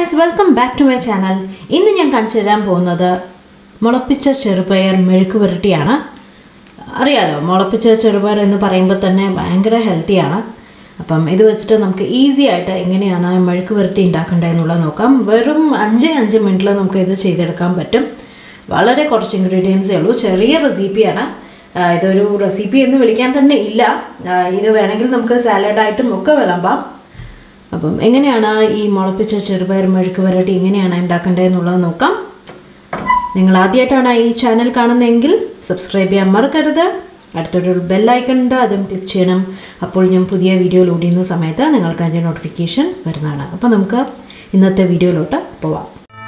guys welcome back to my channel ഇന്ന് ഞാൻ കാണിച്ചു തരാൻ പോകുന്നത് മുളപ്പിച്ച ചെറുപയർ മെഴുക്ക് പുരട്ടിയാണ് അറിയാലോ മുളപ്പിച്ച ചെറുപയർ എന്ന് പറയുമ്പോൾ തന്നെ ഭയങ്കര ഹെൽത്തിയാണ് അപ്പം ഇത് വെച്ചിട്ട് നമുക്ക് ഈസി ആയിട്ട് എങ്ങനെയാണ് മെഴുക്ക് പുരട്ടി ഉണ്ടാക്കേണ്ടതെന്നുള്ളത് നോക്കാം വെറും അഞ്ച് അഞ്ച് മിനിറ്റിൽ നമുക്ക് ഇത് ചെയ്തെടുക്കാൻ പറ്റും വളരെ കുറച്ച് ഇൻഗ്രീഡിയൻസേ ഉള്ളൂ ചെറിയ റെസിപ്പിയാണ് ആ, ഇതൊരു റെസിപ്പി എന്ന് വിളിക്കാൻ തന്നെ ഇല്ല ആ, ഇത് വേണമെങ്കിൽ നമുക്ക് സാലഡായിട്ടും ഒക്കെ വിളമ്പാം അപ്പം എങ്ങനെയാണ് ഈ മുളപ്പിച്ച ചെറുപയർ മെഴുക്ക് പുരട്ടി എങ്ങനെയാണ് ഉണ്ടാക്കേണ്ടതെന്നുള്ളത് നോക്കാം നിങ്ങൾ ആദ്യമായിട്ടാണ് ഈ ചാനൽ കാണുന്നതെങ്കിൽ സബ്സ്ക്രൈബ് ചെയ്യാൻ മറക്കരുത് അടുത്തൊരു ബെല്ലൈക്കൺ ഉണ്ട് അതും ക്ലിക്ക് ചെയ്യണം അപ്പോൾ ഞാൻ പുതിയ വീഡിയോ ലോഡ് ചെയ്യുന്ന സമയത്ത് നിങ്ങൾക്ക് അതിൻ്റെ നോട്ടിഫിക്കേഷൻ വരുന്നതാണ് അപ്പോൾ നമുക്ക് ഇന്നത്തെ വീഡിയോയിലോട്ട് പോവാം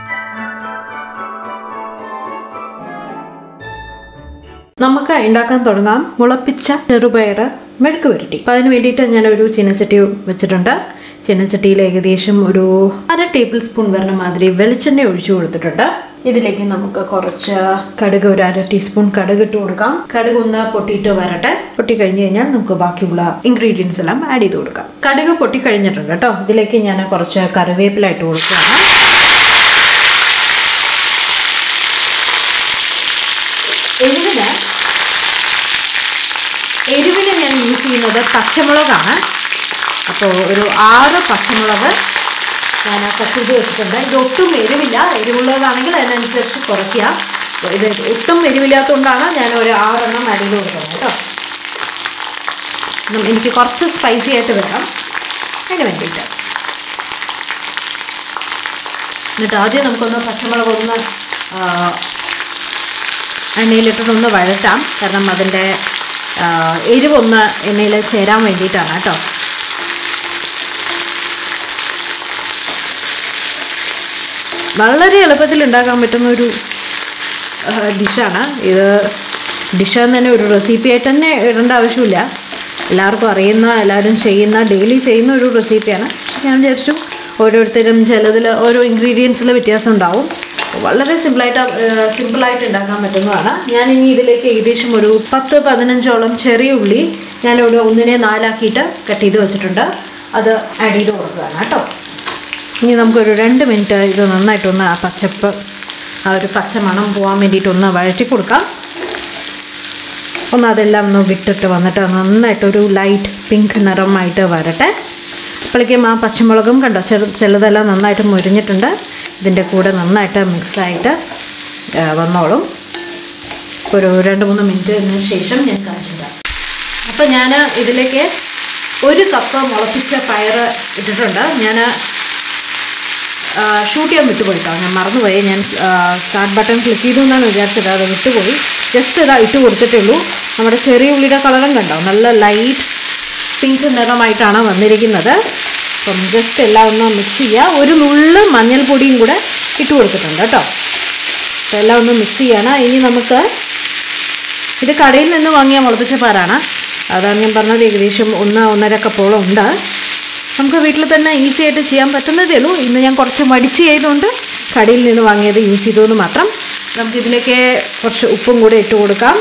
നമുക്ക് ഉണ്ടാക്കാൻ തുടങ്ങാം മുളപ്പിച്ച ചെറുപയർ മെഴുക്ക് പുരട്ടി അപ്പോൾ അതിന് വേണ്ടിയിട്ട് ഞാനൊരു ചീനച്ചട്ടി വെച്ചിട്ടുണ്ട് ചീനച്ചട്ടിയിൽ ഏകദേശം ഒരു അര ടേബിൾ സ്പൂൺ വരുന്ന മാതിരി വെളിച്ചെണ്ണ ഒഴിച്ചു കൊടുത്തിട്ടുണ്ട് ഇതിലേക്ക് നമുക്ക് കുറച്ച് കടുക് ഒരു അര ടീസ്പൂൺ കടുക് ഇട്ട് കൊടുക്കാം കടുക് ഒന്ന് പൊട്ടിയിട്ട് വരട്ടെ പൊട്ടി കഴിഞ്ഞ് കഴിഞ്ഞാൽ നമുക്ക് ബാക്കിയുള്ള ഇൻഗ്രീഡിയൻസ് എല്ലാം ആഡ് ചെയ്ത് കൊടുക്കാം കടുക് പൊട്ടി കഴിഞ്ഞിട്ടുണ്ട് കേട്ടോ ഇതിലേക്ക് ഞാൻ കുറച്ച് കറിവേപ്പില ഇട്ട് കൊടുക്കുകയാണ് എരിവിന് എരിവിന് ഞാൻ യൂസ് ചെയ്യുന്നത് പച്ചമുളകാണ് അപ്പോൾ ഒരു ആറ് പച്ചമുളക് ഞാൻ കട്ട് ചെയ്ത് വെച്ചിട്ടുണ്ട് ഇത് ഒട്ടും എരിവില്ല എരിവുള്ളതാണെങ്കിൽ അതിനനുസരിച്ച് കുറയ്ക്കുക ഇത് ഒട്ടും എരിവില്ലാത്തതുകൊണ്ടാണ് ഞാൻ ഒരു ആറെണ്ണം ആഡ് ചെയ്ത് കൊടുക്കുന്നത് കേട്ടോ ഉം, എനിക്ക് കുറച്ച് സ്പൈസി ആയിട്ട് വേണം അതിന് വേണ്ടിയിട്ട് എന്നിട്ട് ആദ്യം നമുക്കൊന്ന് പച്ചമുളക് ഒന്ന് ആ, എണ്ണയിലിട്ടിട്ടൊന്ന് വഴറ്റാം കാരണം അതിൻ്റെ ആ, എരിവൊന്ന് എണ്ണയിൽ ചേരാൻ വേണ്ടിയിട്ടാണ് കേട്ടോ വളരെ എളുപ്പത്തിൽ ഉണ്ടാക്കാൻ പറ്റുന്ന ഒരു ആ, ഡിഷാണ് ഇത് ഡിഷ് എന്ന് തന്നെ ഒരു റെസിപ്പി ആയിട്ട് തന്നെ ഇടേണ്ട ആവശ്യമില്ല എല്ലാവർക്കും അറിയുന്ന എല്ലാവരും ചെയ്യുന്ന ഡെയിലി ചെയ്യുന്ന ഒരു റെസിപ്പിയാണ് ഞാൻ വിചാരിച്ചു ഓരോരുത്തരും ചിലതിൽ ഓരോ ഇൻഗ്രീഡിയൻസിൽ വ്യത്യാസം ഉണ്ടാവും വളരെ സിമ്പിളായിട്ട് സിമ്പിളായിട്ട് ഉണ്ടാക്കാൻ പറ്റുന്നതാണ് ഞാനിനി ഇതിലേക്ക് ഏകദേശം ഒരു പത്ത് പതിനഞ്ചോളം ചെറിയ ഉള്ളി ഞാനിവിടെ ഒന്നിനെ നാലാക്കിയിട്ട് കട്ട് ചെയ്ത് വെച്ചിട്ടുണ്ട് അത് ആഡ് ചെയ്ത് കൊടുക്കുകയാണ് കേട്ടോ ഇനി നമുക്കൊരു രണ്ട് മിനിറ്റ് ഇത് നന്നായിട്ടൊന്ന് ആ പച്ചപ്പ് ആ ഒരു പച്ച മണം പോകാൻ വേണ്ടിയിട്ടൊന്ന് വഴറ്റി കൊടുക്കാം ഒന്ന് അതെല്ലാം ഒന്ന് വിട്ടിട്ട് വന്നിട്ട് നന്നായിട്ടൊരു ലൈറ്റ് പിങ്ക് നിറമായിട്ട് വരട്ടെ അപ്പോഴേക്കും ആ പച്ചമുളകും കണ്ടോ ചെറു ചിലതെല്ലാം നന്നായിട്ട് മുരിഞ്ഞിട്ടുണ്ട് ഇതിൻ്റെ കൂടെ നന്നായിട്ട് മിക്സായിട്ട് വന്നോളും ഒരു രണ്ട് മൂന്ന് മിനിറ്റിന് ശേഷം ഞാൻ കാണിച്ചിട്ടാണ് അപ്പോൾ ഞാൻ ഇതിലേക്ക് ഒരു കപ്പ് മുളപ്പിച്ച പയർ ഇട്ടിട്ടുണ്ട് ഞാൻ ഷൂട്ട് ചെയ്യാൻ വിട്ടുപോയിട്ടോ ഞാൻ മറന്നുപോയി ഞാൻ സ്റ്റാർട്ട് ബട്ടൺ ക്ലിക്ക് ചെയ്തു എന്നാണ് വിചാരിച്ചത് അത് വിട്ടുപോയി ജസ്റ്റ് ഇതാ ഇട്ട് കൊടുത്തിട്ടേ ഉള്ളൂ നമ്മുടെ ചെറിയ ഉള്ളിയുടെ കളറും കണ്ടോ നല്ല ലൈറ്റ് പിങ്ക് നിറമായിട്ടാണ് വന്നിരിക്കുന്നത് അപ്പം ജസ്റ്റ് എല്ലാം ഒന്ന് മിക്സ് ചെയ്യുക ഒരു നുള്ള് മഞ്ഞൾപ്പൊടിയും കൂടെ ഇട്ട് കൊടുത്തിട്ടുണ്ട് കേട്ടോ അപ്പോൾ എല്ലാം ഒന്ന് മിക്സ് ചെയ്യണം ഇനി നമുക്ക് ഇത് കടയിൽ നിന്ന് വാങ്ങിയ മുളപ്പിച്ച പാലാണ് അതാണ് ഞാൻ പറഞ്ഞത് ഏകദേശം ഒന്ന് ഒന്നര കപ്പോളം ഉണ്ട് നമുക്ക് വീട്ടിൽ തന്നെ ഈസി ആയിട്ട് ചെയ്യാൻ പറ്റുന്നതേ ഉള്ളൂ ഇന്ന് ഞാൻ കുറച്ച് മടിച്ച് ചെയ്തുകൊണ്ട് കടയിൽ നിന്ന് വാങ്ങിയത് യൂസ് ചെയ്തു എന്ന് മാത്രം നമുക്കിതിലേക്ക് കുറച്ച് ഉപ്പും കൂടെ ഇട്ട് കൊടുക്കാം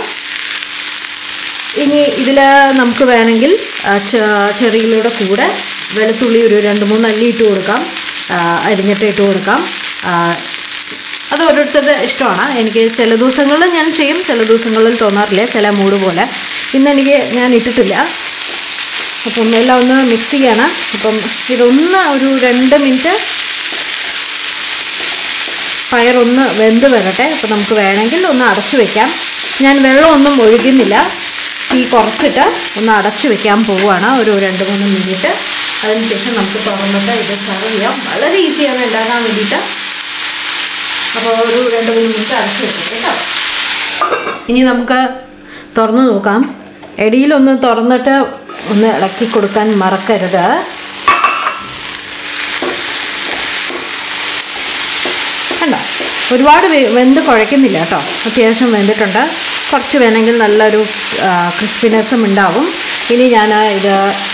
ഇനി ഇതിൽ നമുക്ക് വേണമെങ്കിൽ ആ, ചെ- ചെറിയിലൂടെ കൂടെ വെളുത്തുള്ളി ഒരു രണ്ട് മൂന്ന് അല്ലി ഇട്ട് കൊടുക്കാം ആ, അരിഞ്ഞിട്ട് ഇട്ട് കൊടുക്കാം ആ, അത് ഓരോരുത്തരുടെ ഇഷ്ടമാണ് എനിക്ക് ചില ദിവസങ്ങളിൽ ഞാൻ ചെയ്യും ചില ദിവസങ്ങളിൽ തോന്നാറില്ല ചില മൂഡ് പോലെ ഇന്ന് എനിക്ക് ഞാൻ ഇട്ടിട്ടില്ല അപ്പം എല്ലാം ഒന്ന് മിക്സ് ചെയ്യാണ് അപ്പം ഇതൊന്ന് ഒരു രണ്ട് മിനിറ്റ് പയറൊന്ന് വെന്ത് വരട്ടെ അപ്പം നമുക്ക് വേണമെങ്കിൽ ഒന്ന് അടച്ചു വെക്കാം ഞാൻ വെള്ളമൊന്നും ഒഴുകുന്നില്ല തീ കുറച്ചിട്ട് ഒന്ന് അടച്ചു വെക്കാൻ പോവുകയാണ് ഒരു രണ്ട് മൂന്ന് മിനിറ്റ് അതിനുശേഷം നമുക്ക് തുറന്നിട്ട് ഇത് സെർവ് ചെയ്യാം വളരെ ഈസിയാണ് ഉണ്ടാക്കാൻ വേണ്ടിയിട്ട് അപ്പോൾ ഒരു രണ്ട് മൂന്ന് മിനിറ്റ് അടച്ചു വെക്കാം കേട്ടോ ഇനി നമുക്ക് തുറന്നു നോക്കാം ഇടയിലൊന്ന് തുറന്നിട്ട് ഒന്ന് ഇളക്കി കൊടുക്കാൻ മറക്കരുത് കണ്ടോ ഒരുപാട് വെ- വെന്ത് കുഴയ്ക്കുന്നില്ല കേട്ടോ അത്യാവശ്യം വെന്തിട്ടുണ്ട് കുറച്ച് വേണമെങ്കിൽ നല്ലൊരു ക്രിസ്പിനെസ്സും ഉണ്ടാവും ഇനി ഞാൻ ഇത്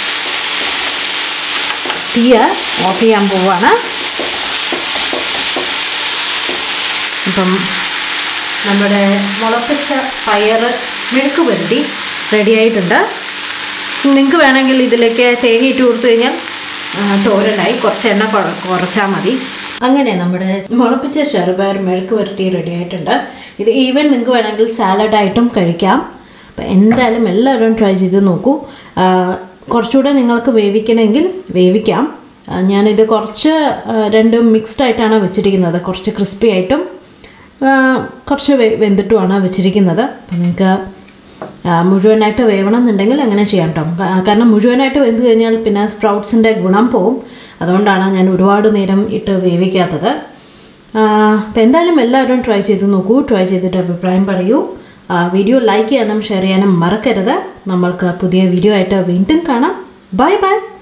തീയ ഓഫ് ചെയ്യാൻ പോവാണ് അപ്പം നമ്മുടെ മുളപ്പിച്ച പയർ മെഴുക്ക് പുരട്ടി റെഡി ആയിട്ടുണ്ട് നിങ്ങൾക്ക് വേണമെങ്കിൽ ഇതിലേക്ക് തേങ്ങ ഇട്ട് കൊടുത്തു കഴിഞ്ഞാൽ ആ, തോരനായി കുറച്ച് എണ്ണ കുറ- കുറച്ചാൽ മതി അങ്ങനെ നമ്മുടെ മുളപ്പിച്ച ചെറുപയർ മെഴുക്ക് പുരട്ടി റെഡി ആയിട്ടുണ്ട് ഇത് ഈവൻ നിങ്ങൾക്ക് വേണമെങ്കിൽ സാലഡായിട്ടും കഴിക്കാം അപ്പം എന്തായാലും എല്ലാവരും ട്രൈ ചെയ്ത് നോക്കൂ ആ, കുറച്ചുകൂടെ നിങ്ങൾക്ക് വേവിക്കണമെങ്കിൽ വേവിക്കാം ആ, ഞാനിത് കുറച്ച് ആ, രണ്ടും മിക്സ്ഡ് ആയിട്ടാണ് വെച്ചിരിക്കുന്നത് കുറച്ച് ക്രിസ്പി ആയിട്ടും ആ, കുറച്ച് വെ വെന്തിട്ടുമാണ് വെച്ചിരിക്കുന്നത് അപ്പം നിങ്ങൾക്ക് ആ, മുഴുവനായിട്ട് വേവണം എന്നുണ്ടെങ്കിൽ അങ്ങനെ ചെയ്യാം കേട്ടോ കാ- കാരണം മുഴുവനായിട്ട് വെന്ത് കഴിഞ്ഞാൽ പിന്നെ സ്പ്രൗട്ട്സിൻ്റെ ഗുണം പോവും അതുകൊണ്ടാണ് ഞാൻ ഒരുപാട് നേരം ഇട്ട് വേവിക്കാത്തത് അപ്പം എന്തായാലും എല്ലാവരും ട്രൈ ചെയ്ത് നോക്കൂ ട്രൈ ചെയ്തിട്ട് അഭിപ്രായം പറയൂ ആ, വീഡിയോ ലൈക്ക് ചെയ്യാനും ഷെയർ ചെയ്യാനും മറക്കരുത് നമ്മൾക്ക് പുതിയ വീഡിയോ ആയിട്ട് വീണ്ടും കാണാം ബൈ ബൈ